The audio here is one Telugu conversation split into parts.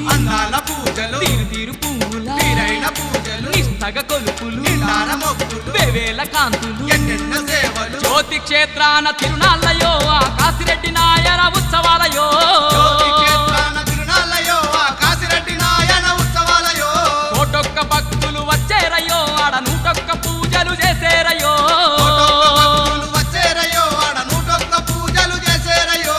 నాటి అందాల పూజలు తీరు తీరు పువ్వుల తీరైన పూజలు నిస్తగ కొలుపులు నిండార మొక్కులు వేవేల కాంతులు ఎన్నెన్న సేవలు జ్యోతి క్షేత్రాన తిరునాళ్ళయో ఆ కాసిరెడ్డి నాయన ఉత్సవాలయో జ్యోతి క్షేత్రాన తిరునాళ్ళయో ఆ కాశిరెడ్డి నాయన ఉత్సవాలయో కోటొక్క భక్తులు వచ్చేరయ్యో ఆడ నూటొక్క పూజలు చేసేరయ్యో కోటొక్క భక్తులు వచ్చేరయ్యో ఆడ నూటొక్క పూజలు చేసేరయ్యో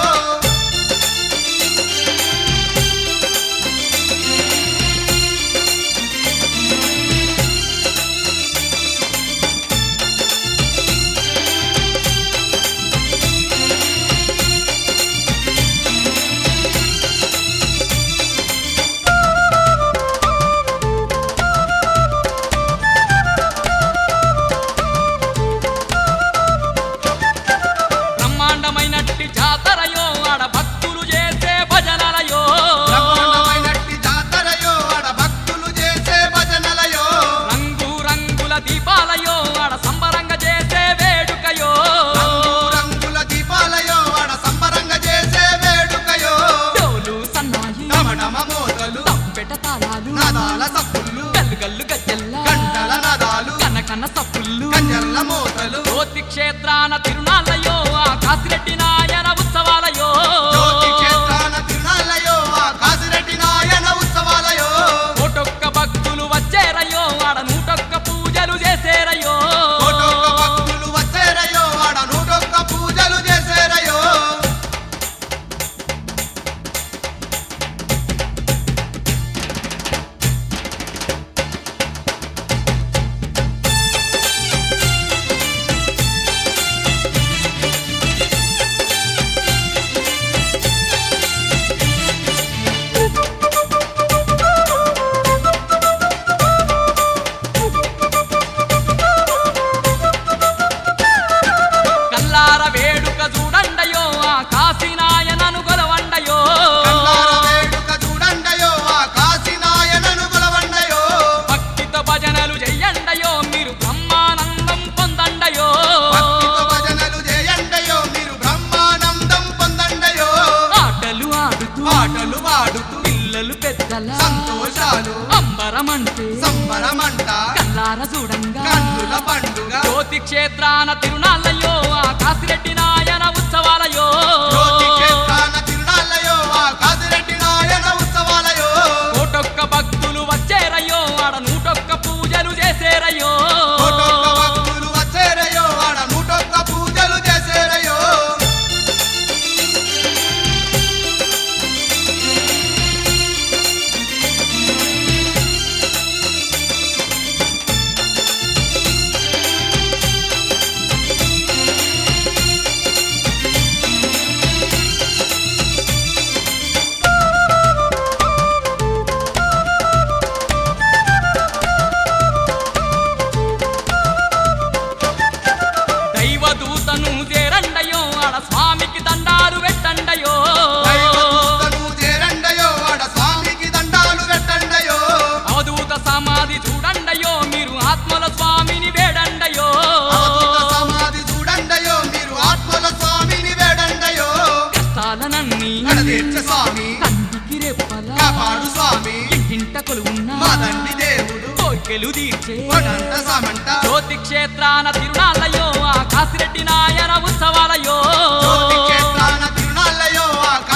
బ్రహ్మాండమైనట్టి జాతరయో ఆడ భక్తులు చేసే భజనలయో బ్రహ్మాండమైనట్టి జాతరయో ఆడ భక్తులు చేసే భజనలయో రంగు రంగుల దీపాలయో ఆడ సంబరంగా చేసే వేడుకయో రంగు రంగుల దీపాలయో ఆడ సంబరంగా చేసే వేడుకయో డోలు సన్నాయి డమడమ మోతలు తప్పెట తాళాలు నాదాల సప్పుళ్ళు గల్లు గల్లు గజ్జల్ల గంటల నాదాలు కన్న కన్న సప్పుళ్ళు కంజర్ల మోతలు జ్యోతి క్షేత్రాన తిరునాళ్ళయో ఆ కాసిరెడ్డి నాయన ఉత్సవాలయో జ్యోతి క్షేత్రాన తిరునాళ్ళయో ఆ కాశిరెడ్డి నాయన ఉత్సవాలయో కోటొక్క భక్తులు వచ్చేరయ్యో ఆడ నూటొక్క పూజలు చేసేరయ్యో కోటొక్క భక్తులు వచ్చేరయ్యో ఆడ నూటొక్క పూజలు చేసేరయ్యో కల్లార వేడుక చూడండయో ఆ కాశీ నాయనను గొలవండయో కల్లార వేడుక చూడండయో ఆ కాశీ నాయనను గులవండయో భక్తితో భజనలు చెయ్యండయో మీరు బ్రహ్మానందం పొందండయో భక్తితో భజనలు చేయండయో మీరు బ్రహ్మానందం పొందండయో ఆటలు ఆడుతూ పాటలు పాడుతూ పిల్లలు పెద్దల సంతోషాలు అంబరమంటే సంబరమంట కల్లార చూడంగా కన్నుల పండుగ జ్యోతి క్షేత్రాన తిరునాళ్ళయో ఆ కాసిరెడ్డి నాయన ఉత్సవాలయో జ్యోతి క్షేత్రాన తిరునాళ్ళయో ఆ కాశిరెడ్డి నాయన ఉత్సవాలయో కోటొక్క భక్తులు వచ్చేరయ్యో ఆడ నూటొక్క పూజలు చేసేరయ్యో కోటొక్క భక్తులు వచ్చేరయ్యో ఆడ నూటొక్క పూజలు చేసేరయ్యో దైవదూతను చేరండయో ఆడ స్వామికి దండాలు పెట్టండయో దైవదూతను చేరండయో ఆడ స్వామికి దండాలు పెట్టండయో అవధూత సమాధి చూడండయో మీరు ఆత్మల స్వామిని వేడండయో అవధూత సమాధి చూడండయో మీరు ఆత్మల స్వామిని వేడండయో కష్టాలనన్నీ నడదీర్చ స్వామి కంటికి రెప్పల కాపాడు స్వామి ఇంటింట కొలువున్న మాదండి దేవుడు కోరికలు తీర్చే కొడంట సామంట జ్యోతి క్షేత్రాన తిరునాళ్ళయో ఆ కాసిరెడ్డి నాయన ఉత్సవాలయో జ్యోతి క్షేత్రాన తిరునాళ్ళయో ఆ